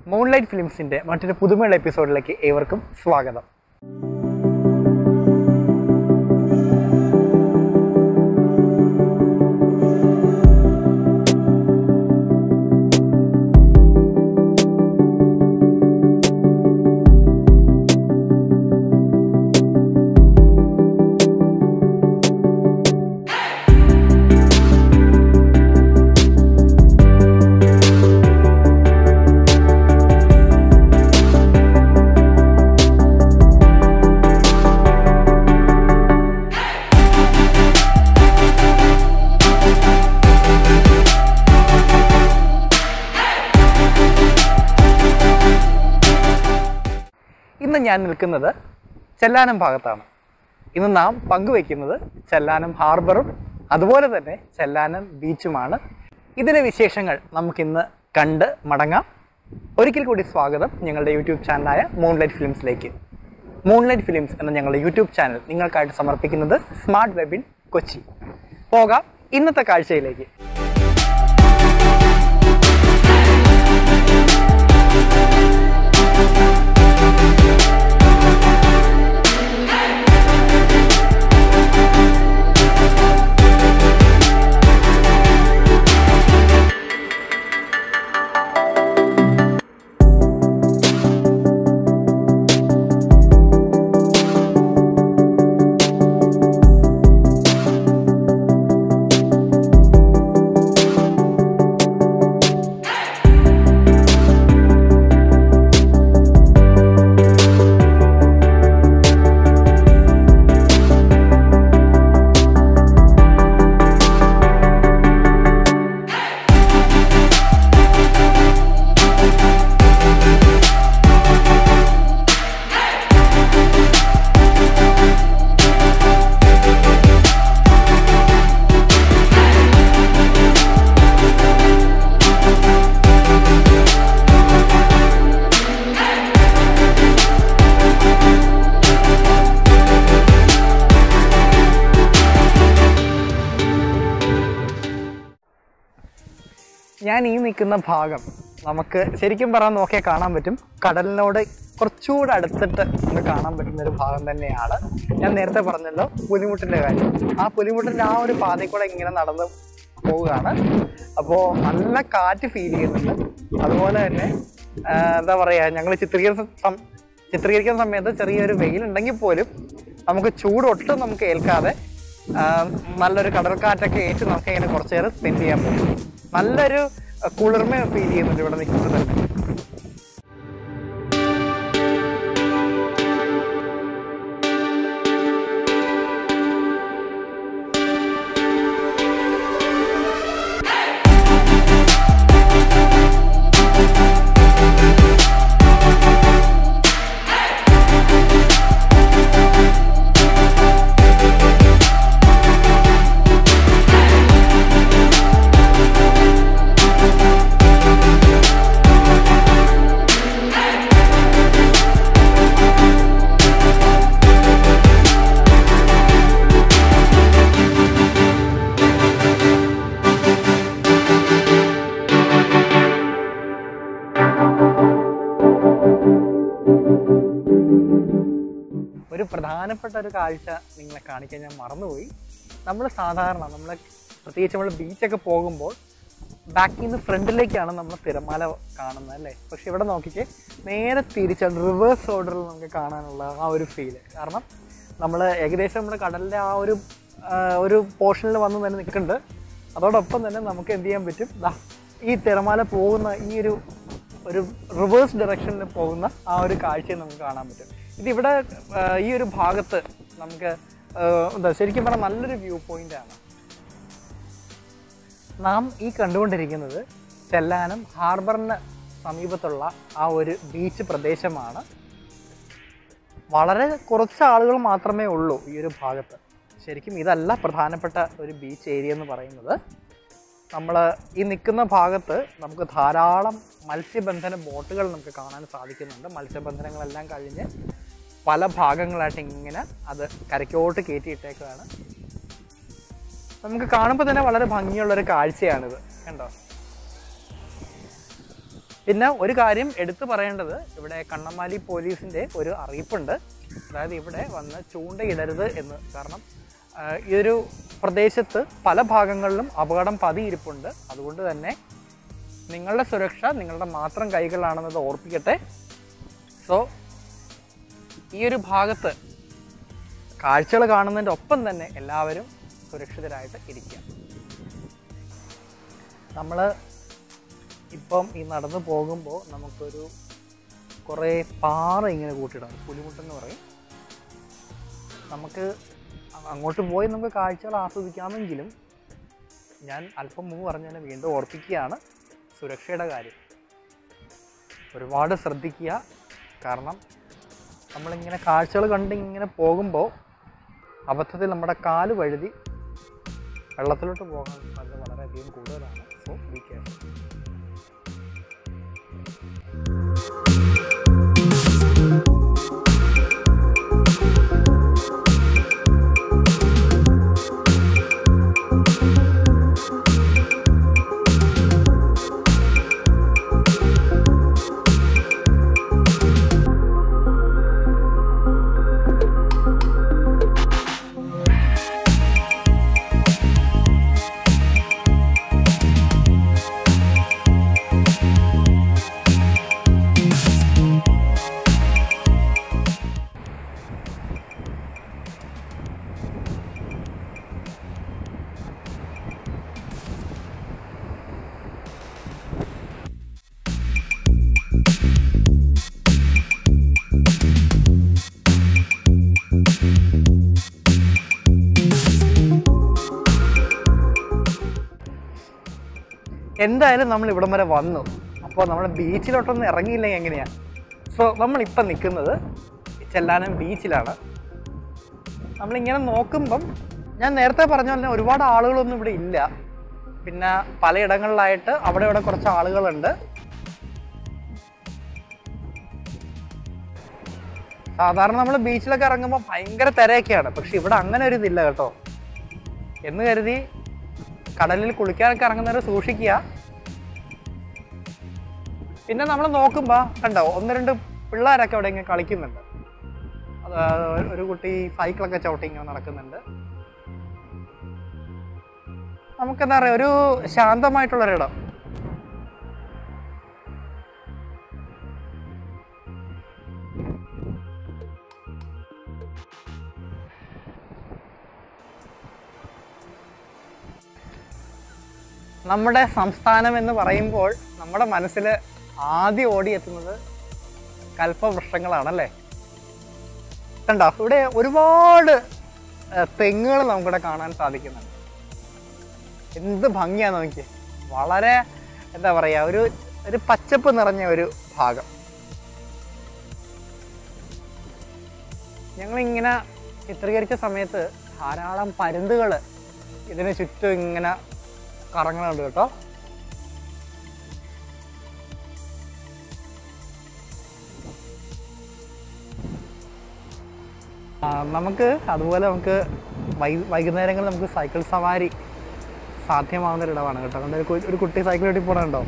moonlight ഫിലിംസിൻ്റെ മറ്റൊരു പുതുമയുള്ള എപ്പിസോഡിലേക്ക് ഏവർക്കും സ്വാഗതം ഇന്ന് ഞാൻ നിൽക്കുന്നത് ചെല്ലാനം ഭാഗത്താണ് ഇന്ന് നാം പങ്കുവയ്ക്കുന്നത് ചെല്ലാനം ഹാർബറും അതുപോലെ തന്നെ ചെല്ലാനം ബീച്ചുമാണ് ഇതിലെ വിശേഷങ്ങൾ നമുക്കിന്ന് കണ്ട് മടങ്ങാം ഒരിക്കൽ കൂടി സ്വാഗതം ഞങ്ങളുടെ യൂട്യൂബ് ചാനലായ മൂൺലൈറ്റ് ഫിലിംസിലേക്ക് മൂൺലൈറ്റ് ഫിലിംസ് എന്ന ഞങ്ങളുടെ യൂട്യൂബ് ചാനൽ നിങ്ങൾക്കായിട്ട് സമർപ്പിക്കുന്നത് സ്മാർട്ട് വെബിൻ കൊച്ചി പോകാം ഇന്നത്തെ കാഴ്ചയിലേക്ക് ഞാൻ ഈ നിൽക്കുന്ന ഭാഗം നമുക്ക് ശരിക്കും പറയാൻ നോക്കിയാൽ കാണാൻ പറ്റും കടലിനോട് കുറച്ചുകൂടെ അടുത്തിട്ട് നമുക്ക് കാണാൻ പറ്റുന്ന ഒരു ഭാഗം തന്നെയാണ് ഞാൻ നേരത്തെ പറഞ്ഞല്ലോ പുലിമുട്ടിൻ്റെ കാര്യം ആ പുലിമുട്ടിൻ്റെ ആ ഒരു പാതയിൽ കൂടെ ഇങ്ങനെ നടന്ന് പോവുകയാണ് അപ്പോൾ നല്ല കാറ്റ് ഫീൽ ചെയ്യുന്നുണ്ട് അതുപോലെ തന്നെ ആ, എന്താ പറയുക ഞങ്ങൾ ചിത്രീകരിച്ച സം- ചിത്രീകരിക്കുന്ന സമയത്ത് ചെറിയൊരു വെയിലുണ്ടെങ്കിൽ പോലും നമുക്ക് ചൂട് ഒട്ടും നമുക്ക് ഏൽക്കാതെ ആ, നല്ലൊരു കടൽക്കാറ്റൊക്കെ ഏറ്റ് നമുക്ക് ഇങ്ങനെ കുറച്ച് നേരം സ്പെൻഡ് ചെയ്യാൻ പറ്റും നല്ലൊരു അഹ്, കുളിർമ ഫീൽ ചെയ്യുന്നുണ്ട് ഇവിടെ നിൽക്കുന്നത് തന്നെ ഒരു പ്രധാനപ്പെട്ട ഒരു കാഴ്ച നിങ്ങളെ കാണിക്കാൻ ഞാൻ മറന്നുപോയി നമ്മൾ സാധാരണ നമ്മൾ പ്രത്യേകിച്ച് നമ്മൾ ബീച്ചൊക്കെ പോകുമ്പോൾ ബാക്കിൽ നിന്ന് ഫ്രണ്ടിലേക്കാണ് നമ്മൾ തിരമാല കാണുന്നത് അല്ലേ പക്ഷെ ഇവിടെ നോക്കിക്കേ നേരെ തിരിച്ചാണ് റിവേഴ്സ് ഓർഡറിൽ നമുക്ക് കാണാനുള്ള ആ ഒരു ഫീല് കാരണം നമ്മൾ ഏകദേശം നമ്മുടെ കടലിൻ്റെ ആ ഒരു ആ, ഒരു പോർഷനിൽ വന്ന് തന്നെ നിൽക്കുന്നുണ്ട് അതോടൊപ്പം തന്നെ നമുക്ക് എന്ത് ചെയ്യാൻ പറ്റും ദാ ഈ തിരമാല പോകുന്ന ഈ ഒരു ഒരു റിവേഴ്സ് ഡയറക്ഷനിൽ പോകുന്ന ആ ഒരു കാഴ്ചയും നമുക്ക് കാണാൻ പറ്റും ഇതിവിടെ ആ, ഈ ഒരു ഭാഗത്ത് നമുക്ക് ആ, എന്താ ശരിക്കും പറഞ്ഞാൽ നല്ലൊരു വ്യൂ പോയിന്റ് ആണ് നാം ഈ കണ്ടുകൊണ്ടിരിക്കുന്നത് ചെല്ലാനം ഹാർബറിന് സമീപത്തുള്ള ആ ഒരു ബീച്ച് പ്രദേശമാണ് വളരെ കുറച്ച് ആളുകൾ മാത്രമേ ഉള്ളൂ ഈ ഒരു ഭാഗത്ത് ശരിക്കും ഇതല്ല പ്രധാനപ്പെട്ട ഒരു ബീച്ച് ഏരിയ എന്ന് പറയുന്നത് നമ്മൾ ഈ നിൽക്കുന്ന ഭാഗത്ത് നമുക്ക് ധാരാളം മത്സ്യബന്ധന ബോട്ടുകൾ നമുക്ക് കാണാൻ സാധിക്കുന്നുണ്ട് മത്സ്യബന്ധനങ്ങളെല്ലാം കഴിഞ്ഞ് പല ഭാഗങ്ങളായിട്ട് ഇങ്ങനെ അത് കരയ്ക്കോട്ട് കയറ്റിയിട്ടേക്കാണ് നമുക്ക് കാണുമ്പോൾ തന്നെ വളരെ ഭംഗിയുള്ളൊരു കാഴ്ചയാണിത് കണ്ടോ പിന്നെ ഒരു കാര്യം എടുത്തു പറയേണ്ടത് ഇവിടെ കണ്ണമാലി പോലീസിൻ്റെ ഒരു അറിയിപ്പുണ്ട് അതായത് ഇവിടെ വന്ന് ചൂണ്ടയിടരുത് എന്ന് കാരണം ആ, ഈ ഒരു പ്രദേശത്ത് പല ഭാഗങ്ങളിലും അപകടം പതിയിരിപ്പുണ്ട് അതുകൊണ്ട് തന്നെ നിങ്ങളുടെ സുരക്ഷ നിങ്ങളുടെ മാത്രം കൈകളിലാണെന്നത് ഓർപ്പിക്കട്ടെ സോ ഈ ഒരു ഭാഗത്ത് കാഴ്ചകൾ കാണുന്നതിൻ്റെ ഒപ്പം തന്നെ എല്ലാവരും സുരക്ഷിതരായിട്ട് ഇരിക്കുക നമ്മൾ ഇപ്പം ഈ നടന്നു പോകുമ്പോൾ നമുക്കൊരു കുറേ പാറ ഇങ്ങനെ കൂട്ടിയിടാം പുലിമുട്ടെന്ന് പറയും നമുക്ക് അ- അങ്ങോട്ട് പോയി നമുക്ക് കാഴ്ചകൾ ആസ്വദിക്കാമെങ്കിലും ഞാൻ അല്പം മുമ്പ് പറഞ്ഞതിനെ വീണ്ടും ഓർപ്പിക്കുകയാണ് സുരക്ഷയുടെ കാര്യം ഒരുപാട് ശ്രദ്ധിക്കുക കാരണം നമ്മളിങ്ങനെ കാഴ്ചകൾ കണ്ട് ഇങ്ങനെ പോകുമ്പോൾ അബദ്ധത്തിൽ നമ്മുടെ കാല് വഴുതി വെള്ളത്തിലോട്ട് പോകാൻ സാധ്യത വളരെയധികം കൂടുതലാണ് സോ ബി കെയർഫുൾ എന്തായാലും നമ്മൾ ഇവിടം വരെ വന്നു അപ്പോൾ നമ്മൾ ബീച്ചിലോട്ടൊന്നും ഇറങ്ങിയില്ലെങ്കിൽ എങ്ങനെയാണ് സോ നമ്മളിപ്പം നിൽക്കുന്നത് ചെല്ലാനം ബീച്ചിലാണ് നമ്മളിങ്ങനെ നോക്കുമ്പം ഞാൻ നേരത്തെ പറഞ്ഞ പോലെ ഒരുപാട് ആളുകളൊന്നും ഇവിടെ ഇല്ല പിന്നെ പലയിടങ്ങളിലായിട്ട് അവിടെ ഇവിടെ കുറച്ച് ആളുകളുണ്ട് സാധാരണ നമ്മൾ ബീച്ചിലൊക്കെ ഇറങ്ങുമ്പോൾ ഭയങ്കര തിരയൊക്കെയാണ് പക്ഷെ ഇവിടെ അങ്ങനെ ഒരു ഇതില്ല കേട്ടോ എന്ന് കരുതി കടലിൽ കുളിക്കാനൊക്കെ ഇറങ്ങുന്നവരെ സൂക്ഷിക്കുക പിന്നെ നമ്മൾ നോക്കുമ്പോൾ കണ്ടോ ഒന്ന് രണ്ട് പിള്ളേരൊക്കെ അവിടെ ഇങ്ങനെ കളിക്കുന്നുണ്ട് അത് ഒരു കുട്ടി സൈക്കിളൊക്കെ ചവിട്ടി ഇങ്ങനെ നടക്കുന്നുണ്ട് നമുക്കെന്താ പറയുക ഒരു ശാന്തമായിട്ടുള്ളൊരിടം നമ്മുടെ സംസ്ഥാനം എന്ന് പറയുമ്പോൾ നമ്മുടെ മനസ്സിൽ ആദ്യം ഓടിയെത്തുന്നത് കൽപ്പവൃക്ഷങ്ങളാണല്ലേ കണ്ടോ ഇവിടെ ഒരുപാട് തെങ്ങുകൾ നമുക്കിവിടെ കാണാൻ സാധിക്കുന്നുണ്ട് എന്ത് ഭംഗിയാന്ന് നോക്കി വളരെ എന്താ പറയുക ഒരു ഒരു പച്ചപ്പ് നിറഞ്ഞ ഒരു ഭാഗം ഞങ്ങളിങ്ങനെ ചിത്രീകരിച്ച സമയത്ത് ധാരാളം പരുന്തുകൾ ഇതിന് ചുറ്റും ഇങ്ങനെ കറങ്ങുന്നുണ്ട് കേട്ടോ ആ, നമുക്ക് അതുപോലെ നമുക്ക് വൈ വൈകുന്നേരങ്ങളിൽ നമുക്ക് സൈക്കിൾ സവാരി സാധ്യമാകുന്ന ഒരു ഇടമാണ് കേട്ടോ അതുകൊണ്ട് ഒരു കു- ഒരു കുട്ടി സൈക്കിൾ ഓടി പോകണുണ്ടോ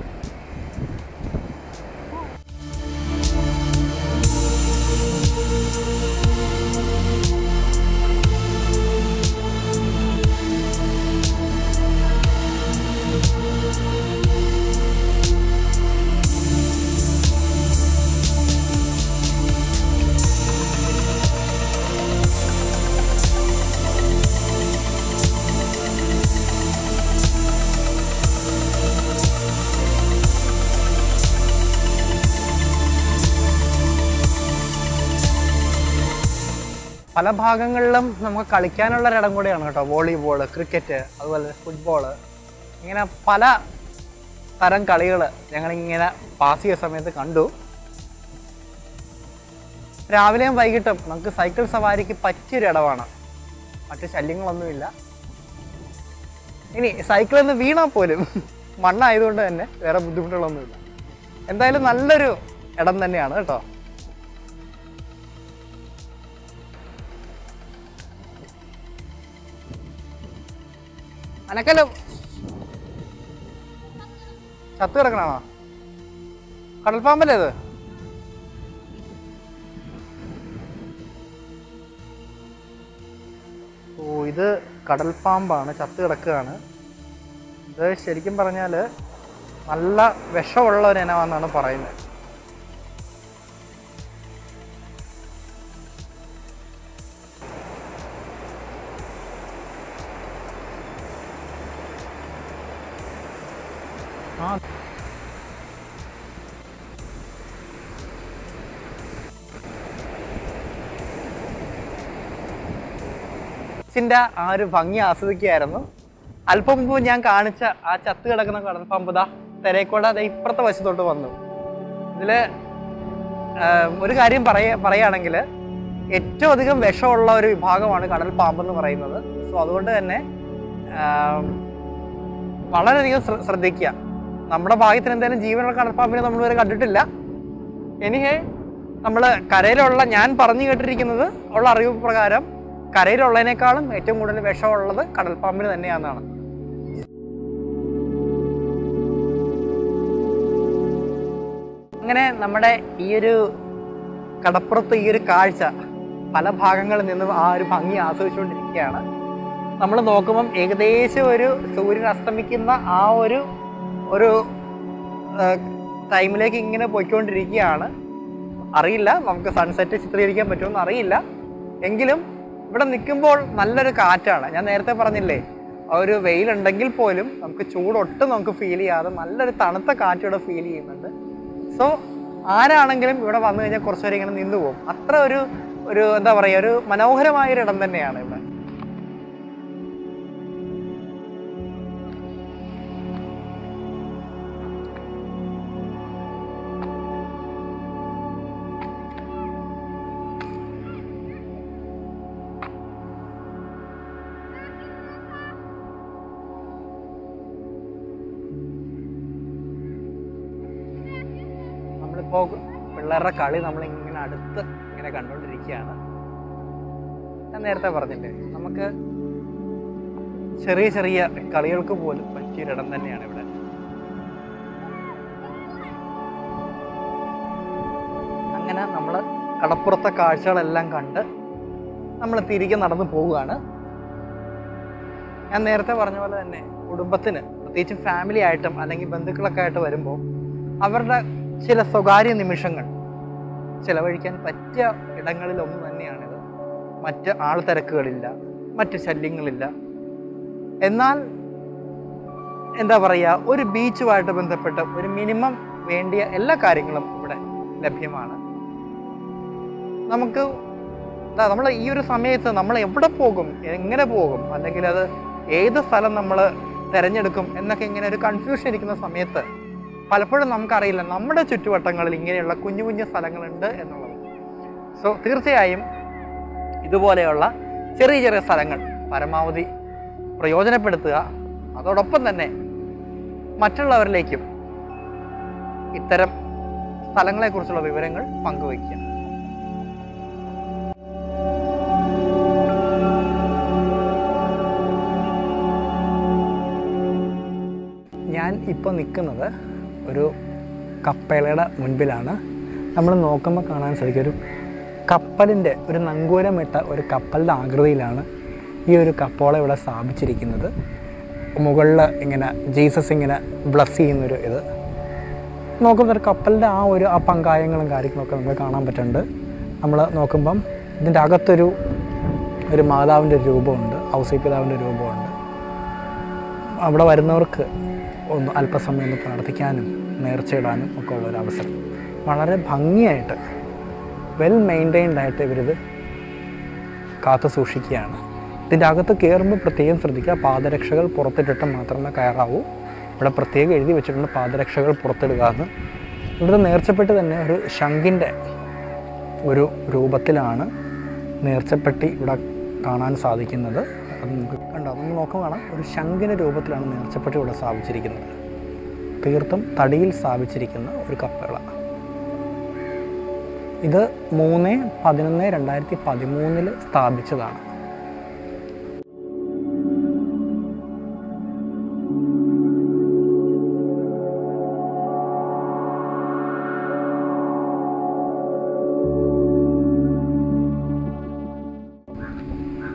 പല ഭാഗങ്ങളിലും നമുക്ക് കളിക്കാനുള്ള ഒരിടം കൂടിയാണ് കേട്ടോ വോളിബോൾ ക്രിക്കറ്റ് അതുപോലെ ഫുട്ബോൾ ഇങ്ങനെ പല തരം കളികൾ ഞങ്ങളിങ്ങനെ പാസ് ചെയ്ത സമയത്ത് കണ്ടു രാവിലെയും വൈകിട്ടും നമുക്ക് സൈക്കിൾ സവാരിക്ക് പറ്റിയൊരു ഇടമാണ് മറ്റു ശല്യങ്ങളൊന്നുമില്ല ഇനി സൈക്കിളിൽ നിന്ന് വീണാൽ പോലും മണ്ണായതുകൊണ്ട് തന്നെ വേറെ ബുദ്ധിമുട്ടുകളൊന്നുമില്ല എന്തായാലും നല്ലൊരു ഇടം തന്നെയാണ് കേട്ടോ അനക്കല്ലോ ചത്തു കിടക്കണോ കടൽപ്പാമ്പല്ലേ ഇത് ഓ ഇത് കടൽപ്പാമ്പാണ് ചത്ത് കിടക്കുകയാണ് ഇത് ശരിക്കും പറഞ്ഞാൽ നല്ല വിഷമുള്ള ഒരു ഇനമാണെന്നാണ് പറയുന്നത് ആ ിന്റെ ആ ഒരു ഭംഗി ആസ്വദിക്കുകയായിരുന്നു അല്പം മുമ്പ് ഞാൻ കാണിച്ച ആ ചത്ത് കിടക്കുന്ന കടൽപ്പാമ്പ് ദാ തെരേക്കോട ദേ ഇപ്പുറത്തെ വശത്തോട്ട് വന്നു ഇതില് ആഹ്, ഒരു കാര്യം പറയ പറയുകയാണെങ്കിൽ ഏറ്റവും അധികം വിഷമുള്ള ഒരു വിഭാഗമാണ് കടൽ പാമ്പ് എന്ന് പറയുന്നത് സോ അതുകൊണ്ട് തന്നെ ആം, വളരെയധികം ശ്ര- ശ്രദ്ധിക്കുക നമ്മുടെ ഭാഗ്യത്തിന് എന്തായാലും ജീവനുള്ള കടൽപ്പാമ്പിനെ നമ്മൾ ഇതുവരെ കണ്ടിട്ടില്ല എനിഹേ നമ്മൾ കരയിലുള്ള ഞാൻ പറഞ്ഞു കേട്ടിരിക്കുന്നത് ഉള്ള അറിവ് പ്രകാരം കരയിലുള്ളതിനേക്കാളും ഏറ്റവും കൂടുതൽ വിഷമുള്ളത് കടൽപ്പാമ്പിന് തന്നെയാണെന്നാണ് അങ്ങനെ നമ്മുടെ ഈ ഒരു കടപ്പുറത്ത് ഈ ഒരു കാഴ്ച പല ഭാഗങ്ങളിൽ നിന്നും ആ ഒരു ഭംഗി ആസ്വദിച്ചുകൊണ്ടിരിക്കുകയാണ് നമ്മൾ നോക്കുമ്പം ഏകദേശം ഒരു സൂര്യൻ അസ്തമിക്കുന്ന ആ ഒരു ഒരു ടൈമിലേക്ക് ഇങ്ങനെ പോയിക്കൊണ്ടിരിക്കുകയാണ് അറിയില്ല നമുക്ക് സൺസെറ്റ് ചിത്രീകരിക്കാൻ പറ്റുമെന്ന് അറിയില്ല എങ്കിലും ഇവിടെ നിൽക്കുമ്പോൾ നല്ലൊരു കാറ്റാണ് ഞാൻ നേരത്തെ പറഞ്ഞില്ലേ ആ ഒരു വെയിലുണ്ടെങ്കിൽ പോലും നമുക്ക് ചൂടൊട്ടും നമുക്ക് ഫീൽ ചെയ്യാതെ നല്ലൊരു തണുത്ത കാറ്റ് ഇവിടെ ഫീൽ ചെയ്യുന്നുണ്ട് സോ ആരാണെങ്കിലും ഇവിടെ വന്നു കഴിഞ്ഞാൽ കുറച്ച് നേരം ഇങ്ങനെ നിന്നു പോകും അത്ര ഒരു ഒരു എന്താ പറയുക ഒരു മനോഹരമായ ഒരു ഇടം തന്നെയാണ് ഇവിടെ നമ്മളിപ്പോ പിള്ളേരുടെ കളി നമ്മൾ ഇങ്ങനെ അടുത്ത് ഇങ്ങനെ കണ്ടുകൊണ്ടിരിക്കുകയാണ് ഞാൻ നേരത്തെ പറഞ്ഞില്ലേ നമുക്ക് ചെറിയ ചെറിയ കളികൾക്ക് പോലും പറ്റിയൊരിടം തന്നെയാണ് ഇവിടെ അങ്ങനെ നമ്മൾ കടപ്പുറത്തെ കാഴ്ചകളെല്ലാം കണ്ട് നമ്മൾ തിരികെ നടന്നു പോവുകയാണ് ഞാൻ നേരത്തെ പറഞ്ഞ പോലെ തന്നെ കുടുംബത്തിന് പ്രത്യേകിച്ചും ഫാമിലി ആയിട്ടും അല്ലെങ്കിൽ ബന്ധുക്കളൊക്കെ ആയിട്ട് വരുമ്പോൾ അവരുടെ ചില സ്വകാര്യ നിമിഷങ്ങൾ ചിലവഴിക്കാൻ പറ്റിയ ഇടങ്ങളിലൊന്നും തന്നെയാണിത് മറ്റ് ആൾ തിരക്കുകളില്ല മറ്റ് ശല്യങ്ങളില്ല എന്നാൽ എന്താ പറയുക ഒരു ബീച്ചുമായിട്ട് ബന്ധപ്പെട്ട് ഒരു മിനിമം വേണ്ടിയ എല്ലാ കാര്യങ്ങളും ഇവിടെ ലഭ്യമാണ് നമുക്ക് നമ്മൾ ഈ ഒരു സമയത്ത് നമ്മൾ എവിടെ പോകും എങ്ങനെ പോകും അല്ലെങ്കിൽ അത് ഏത് സ്ഥലം നമ്മൾ തിരഞ്ഞെടുക്കും എന്നൊക്കെ ഇങ്ങനെ ഒരു കൺഫ്യൂഷൻ ഇരിക്കുന്ന സമയത്ത് പലപ്പോഴും നമുക്കറിയില്ല നമ്മുടെ ചുറ്റുവട്ടങ്ങളിൽ ഇങ്ങനെയുള്ള കുഞ്ഞു കുഞ്ഞു സ്ഥലങ്ങളുണ്ട് എന്നുള്ളത് സോ തീർച്ചയായും ഇതുപോലെയുള്ള ചെറിയ ചെറിയ സ്ഥലങ്ങൾ പരമാവധി പ്രയോജനപ്പെടുത്തുക അതോടൊപ്പം തന്നെ മറ്റുള്ളവരിലേക്കും ഇത്തരം സ്ഥലങ്ങളെക്കുറിച്ചുള്ള വിവരങ്ങൾ പങ്കുവയ്ക്കുക ഞാൻ ഇപ്പോൾ നിൽക്കുന്നത് ഒരു കപ്പേളയുടെ മുൻപിലാണ് നമ്മൾ നോക്കുമ്പോൾ കാണാൻ സാധിക്കും ഒരു കപ്പലിൻ്റെ ഒരു നങ്കൂരമിട്ട ഒരു കപ്പലിൻ്റെ ആകൃതിയിലാണ് ഈ ഒരു കപ്പോള ഇവിടെ സ്ഥാപിച്ചിരിക്കുന്നത് മുകളിൽ ഇങ്ങനെ ജീസസ് ഇങ്ങനെ ബ്ലസ് ചെയ്യുന്നൊരു ഇത് നോക്കുമ്പോൾ ഒരു കപ്പലിൻ്റെ ആ ഒരു ആ പങ്കായങ്ങളും കാര്യങ്ങളൊക്കെ നമുക്ക് കാണാൻ പറ്റുന്നുണ്ട് നമ്മൾ നോക്കുമ്പം ഇതിൻ്റെ അകത്തൊരു ഒരു മാതാവിൻ്റെ ഒരു രൂപമുണ്ട് ഔസേപിതാവിൻ്റെ രൂപമുണ്ട് അവിടെ വരുന്നവർക്ക് ഒന്ന് അല്പസമയം ഒന്ന് പ്രാർത്ഥിക്കാനും നേർച്ചയിടാനും ഒക്കെ ഉള്ളൊരു അവസരം വളരെ ഭംഗിയായിട്ട് വെൽ മെയിൻറ്റൈൻഡ് ആയിട്ട് ഇവരിത് കാത്തു സൂക്ഷിക്കുകയാണ് ഇതിൻ്റെ അകത്ത് കയറുമ്പോൾ പ്രത്യേകം ശ്രദ്ധിക്കുക പാദരക്ഷകൾ പുറത്തിട്ടിട്ട് മാത്രമേ കയറാവൂ ഇവിടെ പ്രത്യേകം എഴുതി വെച്ചിട്ടുണ്ട് പാദരക്ഷകൾ പുറത്തിടുക എന്ന് ഇവിടുത്തെ നേർച്ചപ്പെട്ടി തന്നെ ഒരു ശംഖിൻ്റെ ഒരു രൂപത്തിലാണ് നേർച്ചപ്പെട്ടി ഇവിടെ കാണാൻ സാധിക്കുന്നത് അത് നമുക്ക് കണ്ടോ നമ്മൾ നോക്കുമ്പോൾ കാണാം ഒരു ശംഖിൻ്റെ രൂപത്തിലാണ് നേർച്ചപ്പെട്ടി ഇവിടെ സ്ഥാപിച്ചിരിക്കുന്നത് തീർത്തും തടിയിൽ സ്ഥാപിച്ചിരിക്കുന്ന ഒരു കപ്പേള ഇത് മൂന്ന് പതിനൊന്ന് രണ്ടായിരത്തി പതിമൂന്നിൽ സ്ഥാപിച്ചതാണ്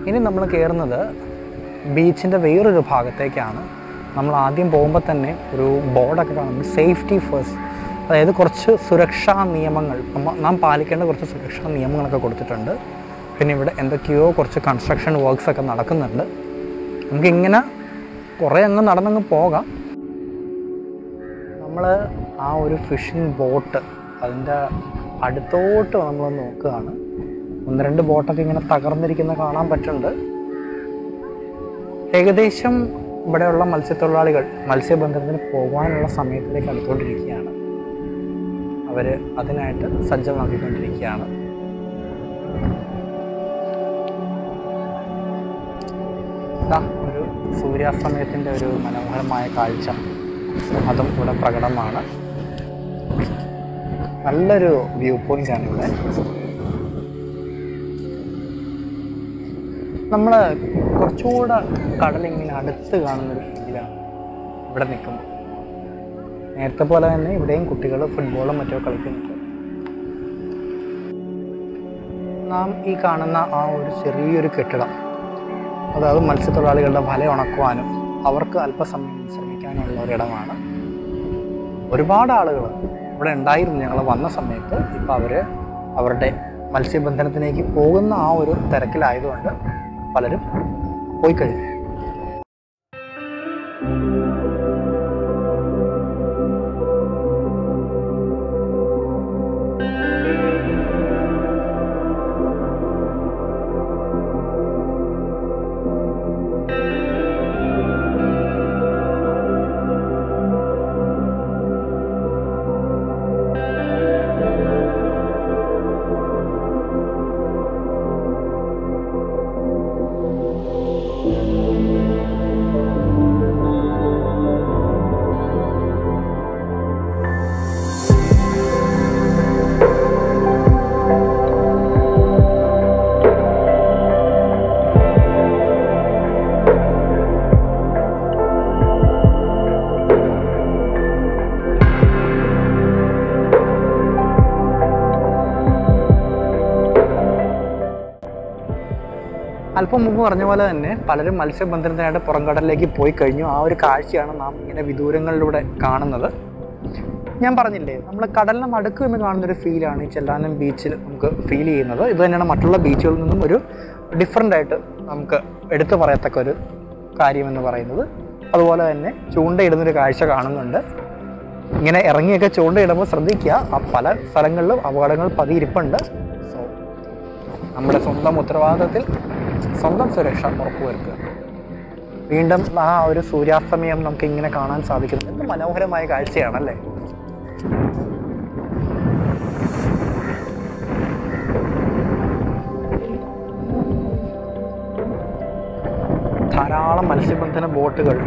ഇനി നമ്മൾ കയറുന്നത് ബീച്ചിൻ്റെ വേറൊരു ഭാഗത്തേക്കാണ് നമ്മൾ ആദ്യം പോകുമ്പോൾ തന്നെ ഒരു ബോർഡൊക്കെ കാണുന്നുണ്ട് സേഫ്റ്റി ഫസ്റ്റ് അതായത് കുറച്ച് സുരക്ഷാ നിയമങ്ങൾ നമ്മ- നാം പാലിക്കേണ്ട കുറച്ച് സുരക്ഷാ നിയമങ്ങളൊക്കെ കൊടുത്തിട്ടുണ്ട് പിന്നെ ഇവിടെ എന്തൊക്കെയോ കുറച്ച് കൺസ്ട്രക്ഷൻ വർക്ക്സ് ഒക്കെ നടക്കുന്നുണ്ട് നമുക്കിങ്ങനെ കുറേ അങ്ങ് നടന്നങ്ങ് പോകാം നമ്മൾ ആ ഒരു ഫിഷിംഗ് ബോട്ട് അതിൻ്റെ അടുത്തോട്ട് നമ്മൾ നോക്കുകയാണ് ഒന്ന് രണ്ട് ബോട്ടൊക്കെ ഇങ്ങനെ തകർന്നിരിക്കുന്ന കാണാൻ പറ്റുന്നുണ്ട് ഏകദേശം ഇവിടെയുള്ള മത്സ്യത്തൊഴിലാളികൾ മത്സ്യബന്ധനത്തിന് പോകാനുള്ള സമയത്തിലേക്ക് അടുത്തുകൊണ്ടിരിക്കുകയാണ് അവർ അതിനായിട്ട് സജ്ജമാക്കിക്കൊണ്ടിരിക്കുകയാണ് ദാ ഒരു സൂര്യാസ്തമയത്തിൻ്റെ ഒരു മനോഹരമായ കാഴ്ച അതും ഇവിടെ പ്രകടമാണ് നല്ലൊരു വ്യൂ പോയിന്റ് ആണ് ഇവിടെ നമ്മൾ കുറച്ചുകൂടെ കടലിങ്ങനെ അടുത്ത് കാണുന്നൊരു ഫീലാണ് ഇവിടെ നിൽക്കുമ്പോൾ നേരത്തെ പോലെ തന്നെ ഇവിടെയും കുട്ടികൾ ഫുട്ബോളും മറ്റോ കളിക്കുന്നുണ്ട് നാം ഈ കാണുന്ന ആ ഒരു ചെറിയൊരു കെട്ടിടം അതായത് മത്സ്യത്തൊഴിലാളികളുടെ വല ഉണക്കുവാനും അവർക്ക് അല്പസമയം വിശ്രമിക്കാനുള്ള ഒരിടമാണ് ഒരുപാട് ആളുകൾ ഇവിടെ ഉണ്ടായിരുന്നു ഞങ്ങൾ വന്ന സമയത്ത് ഇപ്പം അവർ അവരുടെ മത്സ്യബന്ധനത്തിലേക്ക് പോകുന്ന ആ ഒരു തിരക്കിലായതുകൊണ്ട് പലരും പോയി കഴിഞ്ഞു അല്പം മുമ്പ് പറഞ്ഞ പോലെ തന്നെ പലരും മത്സ്യബന്ധനത്തിനായിട്ട് പുറംകടലിലേക്ക് പോയി കഴിഞ്ഞു ആ ഒരു കാഴ്ചയാണ് നാം ഇങ്ങനെ വിദൂരങ്ങളിലൂടെ കാണുന്നത് ഞാൻ പറഞ്ഞില്ലേ നമ്മൾ കടലിനെ നടുക്ക് എന്ന് കാണുന്നൊരു ഫീലാണ് ഈ ചെല്ലാനം ബീച്ചിൽ നമുക്ക് ഫീൽ ചെയ്യുന്നത് ഇത് തന്നെയാണ് മറ്റുള്ള ബീച്ചുകളിൽ നിന്നും ഒരു ഡിഫറെൻ്റ് ആയിട്ട് നമുക്ക് എടുത്തു പറയത്തക്ക ഒരു കാര്യമെന്ന് പറയുന്നത് അതുപോലെ തന്നെ ചൂണ്ടയിടുന്നൊരു കാഴ്ച കാണുന്നുണ്ട് ഇങ്ങനെ ഇറങ്ങിയൊക്കെ ചൂണ്ടയിടുമ്പോൾ ശ്രദ്ധിക്കുക ആ പല സ്ഥലങ്ങളിലും അപകടങ്ങൾ പതിയിരിപ്പുണ്ട് സോ നമ്മുടെ സ്വന്തം ഉത്തരവാദിത്തത്തിൽ സ്വന്തം സുരക്ഷ ഉറപ്പുവരുത്തുക വീണ്ടും ആ ഒരു സൂര്യാസ്തമയം നമുക്ക് ഇങ്ങനെ കാണാൻ സാധിക്കുന്നു എന്ത് മനോഹരമായ കാഴ്ചയാണല്ലേ ധാരാളം മത്സ്യബന്ധന ബോട്ടുകൾ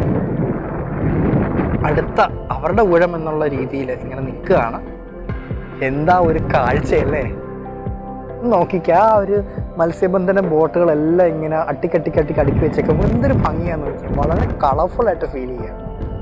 അടുത്ത അവരുടെ ഊഴം എന്നുള്ള രീതിയിൽ ഇങ്ങനെ നിൽക്കുകയാണ് എന്താ ഒരു കാഴ്ചയല്ലേ നോക്കിക്ക ആ ഒരു മത്സ്യബന്ധന ബോട്ടുകളെല്ലാം ഇങ്ങനെ അട്ടിക്കട്ടിക്കട്ടിക്ക് അടുക്കി വെച്ചേക്കുമ്പോൾ എന്തൊരു ഭംഗിയാന്ന് നോക്കിയാൽ വളരെ കളർഫുൾ ആയിട്ട് ഫീൽ ചെയ്യുക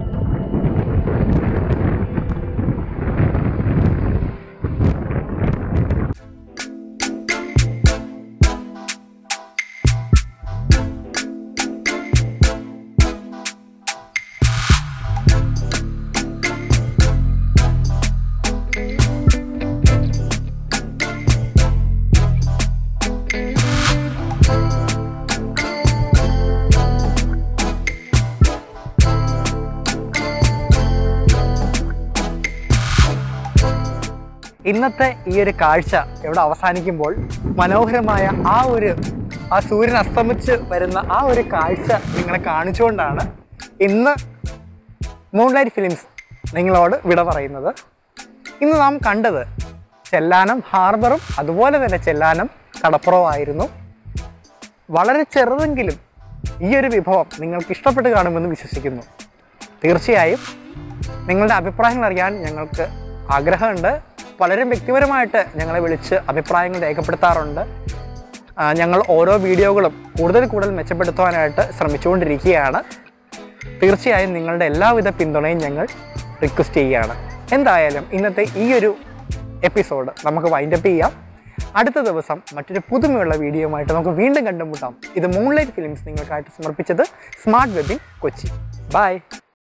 ഇന്നത്തെ ഈ ഒരു കാഴ്ച ഇവിടെ അവസാനിക്കുമ്പോൾ മനോഹരമായ ആ ഒരു ആ സൂര്യൻ അസ്തമിച്ച് വരുന്ന ആ ഒരു കാഴ്ച നിങ്ങളെ കാണിച്ചുകൊണ്ടാണ് ഇന്ന് മൂൺലൈറ്റ് ഫിലിംസ് നിങ്ങളോട് വിട പറയുന്നത് ഇന്ന് നാം കണ്ടത് ചെല്ലാനം ഹാർബറും അതുപോലെ തന്നെ ചെല്ലാനം കടപ്പുറവും ആയിരുന്നു വളരെ ചെറുതെങ്കിലും ഈ ഒരു വിഭവം നിങ്ങൾക്ക് ഇഷ്ടപ്പെട്ട് കാണുമെന്ന് വിശ്വസിക്കുന്നു തീർച്ചയായും നിങ്ങളുടെ അഭിപ്രായങ്ങൾ അറിയാൻ ഞങ്ങൾക്ക് ആഗ്രഹമുണ്ട് പലരും വ്യക്തിപരമായിട്ട് ഞങ്ങളെ വിളിച്ച് അഭിപ്രായങ്ങൾ രേഖപ്പെടുത്താറുണ്ട് ആ, ഞങ്ങൾ ഓരോ വീഡിയോകളും കൂടുതൽ കൂടുതൽ മെച്ചപ്പെടുത്തുവാനായിട്ട് ശ്രമിച്ചുകൊണ്ടിരിക്കുകയാണ് തീർച്ചയായും നിങ്ങളുടെ എല്ലാവിധ പിന്തുണയും ഞങ്ങൾ റിക്വസ്റ്റ് ചെയ്യുകയാണ് എന്തായാലും ഇന്നത്തെ ഈ ഒരു എപ്പിസോഡ് നമുക്ക് വൈൻഡപ്പ് ചെയ്യാം അടുത്ത ദിവസം മറ്റൊരു പുതുമയുള്ള വീഡിയോയുമായിട്ട് നമുക്ക് വീണ്ടും കണ്ടുമുട്ടാം ഇത് മൂൺലൈറ്റ് ഫിലിംസ് നിങ്ങൾക്കായിട്ട് സമർപ്പിച്ചത് സ്മാർട്ട് വെബിൻ കൊച്ചി ബൈ